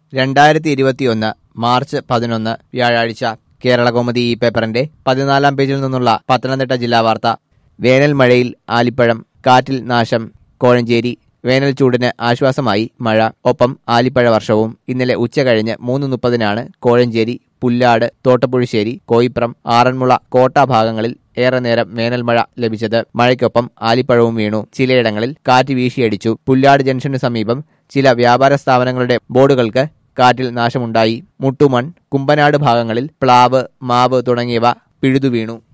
രണ്ടായിരത്തി ഇരുപത്തിയൊന്ന് മാർച്ച് പതിനൊന്ന് വ്യാഴാഴ്ച കേരളകൗമുദി ഈ പേപ്പറിന്റെ പതിനാലാം പേജിൽ നിന്നുള്ള പത്തനംതിട്ട ജില്ലാ വാർത്ത വേനൽ മഴയിൽ ആലിപ്പഴം കാറ്റിൽ നാശം കോഴഞ്ചേരി വേനൽ ചൂടിന് ആശ്വാസമായി മഴ ഒപ്പം ആലിപ്പഴ വർഷവും ഇന്നലെ ഉച്ച കഴിഞ്ഞ് മൂന്ന് മുപ്പതിനാണ് കോഴഞ്ചേരി പുല്ലാട് തോട്ടപ്പുഴശ്ശേരി കോയിപ്രം ആറന്മുള കോട്ട ഭാഗങ്ങളിൽ ഏറെ നേരം വേനൽ മഴ ലഭിച്ചത് മഴയ്ക്കൊപ്പം ആലിപ്പഴവും വീണു ചിലയിടങ്ങളിൽ കാറ്റ് വീശിയടിച്ചു പുല്ലാട് ജംഗ്ഷനു സമീപം ചില വ്യാപാര സ്ഥാപനങ്ങളുടെ ബോർഡുകൾക്ക് കാറ്റിൽ നാശമുണ്ടായി മുട്ടുമൺ കുമ്പനാട് ഭാഗങ്ങളിൽ പ്ലാവ് മാവ് തുടങ്ങിയവ പിഴുതു വീണു